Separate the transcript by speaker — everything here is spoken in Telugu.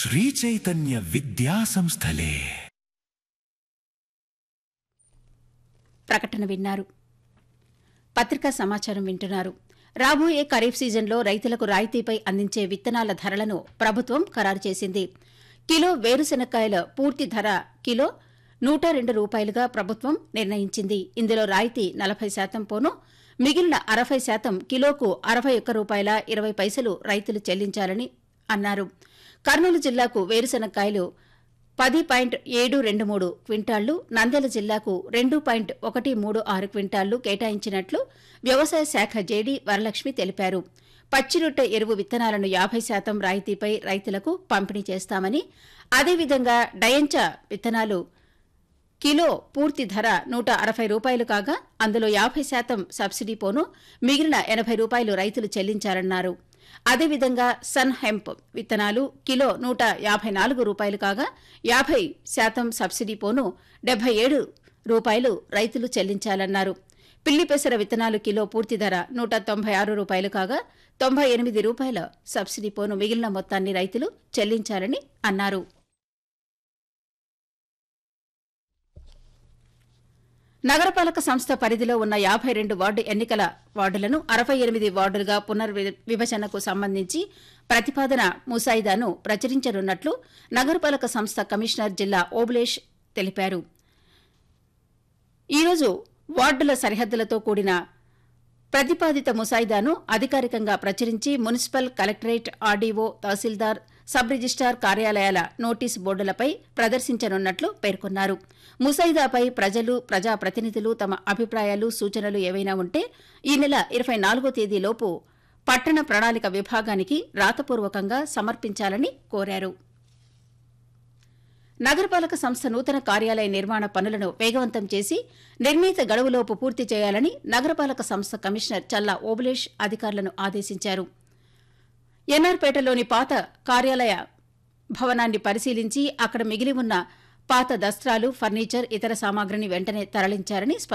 Speaker 1: శ్రీచైతన్య విద్యా సంస్థలే
Speaker 2: ప్రకటన విన్నారు పత్రికా సమాచారం వింటున్నారు రాబోయే ఖరీఫ్ సీజన్లో రైతులకు రాయితీపై అందించే విత్తనాల ధరలను ప్రభుత్వం ఖరారు చేసింది కిలో వేరుశెనక్కాయల పూర్తి ధర కిలో నూట రెండు రూపాయలుగా ప్రభుత్వం నిర్ణయించింది ఇందులో రాయితీ నలభై శాతం పోను మిగిలిన అరవై శాతం కిలోకు అరవై ఒక్క రూపాయల ఇరవై పైసలు రైతులు చెల్లించాలని అన్నారు కర్నూలు జిల్లాకు వేరుశెనక్కాయలు పది పాయింట్ ఏడు రెండు మూడు క్వింటాళ్లు నంద్యాల జిల్లాకు రెండు పాయింట్ ఒకటి మూడు ఆరు క్వింటాళ్లు కేటాయించినట్లు వ్యవసాయ శాఖ జేడీ వరలక్ష్మి తెలిపారు పచ్చిరొట్టె ఎరువు విత్తనాలను యాభై శాతం రాయితీపై రైతులకు పంపిణీ చేస్తామని అదేవిధంగా డయంచా విత్తనాలు కిలో పూర్తి ధర నూట అరవై రూపాయలు కాగా అందులో యాభై శాతం సబ్సిడీ పోను మిగిలిన ఎనభై రూపాయలు రైతులు చెల్లించారన్నారు అదేవిధంగా సన్ హెంప్ విత్తనాలు కిలో నూట యాభై నాలుగు రూపాయలు కాగా యాభై శాతం సబ్సిడీ పోను డెబ్బై ఏడు రూపాయలు రైతులు చెల్లించాలన్నారు పిల్లి పెసర విత్తనాలు కిలో పూర్తి ధర నూట తొంభై ఆరు రూపాయలు కాగా తొంభై ఎనిమిది రూపాయల సబ్సిడీ పోను మిగిలిన మొత్తాన్ని రైతులు చెల్లించాలని అన్నారు నగరపాలక సంస్థ పరిధిలో ఉన్న యాభై రెండు వార్డు ఎన్నికల వార్డులను అరవై ఎనిమిది వార్డులుగా పునర్విభజనకు సంబంధించి ప్రతిపాదన ముసాయిదాను ప్రచురించనున్నట్లు నగరపాలక సంస్థ కమిషనర్ జిల్లా ఓబులేష్ తెలిపారు ఈరోజు వార్డుల సరిహద్దులతో కూడిన ప్రతిపాదిత ముసాయిదాను అధికారికంగా ప్రచురించి మున్సిపల్ కలెక్టరేట్ ఆర్డీఓ తహసీల్దార్ సబ్ రిజిస్టార్ కార్యాలయాల నోటీసు బోర్డులపై ప్రదర్శించనున్నట్లు పేర్కొన్నారు ముసాయిదాపై ప్రజలు ప్రజాప్రతినిధులు తమ అభిప్రాయాలు సూచనలు ఏవైనా ఉంటే ఈ నెల ఇరవై నాలుగో తేదీలోపు పట్టణ ప్రణాళిక విభాగానికి రాతపూర్వకంగా సమర్పించాలని కోరారు నగరపాలక సంస్థ నూతన కార్యాలయ నిర్మాణ పనులను వేగవంతం చేసి నిర్ణీత గడువులోపు పూర్తి చేయాలని నగరపాలక సంస్థ కమిషనర్ చల్లా ఓబులేష్ అధికారులను ఆదేశించారు ఎన్ఆర్పేటలోని పాత కార్యాలయ భవనాన్ని పరిశీలించి అక్కడ మిగిలి ఉన్న పాత దస్త్రాలు ఫర్నిచర్ ఇతర సామాగ్రిని వెంటనే తరలించారని స్పష్టం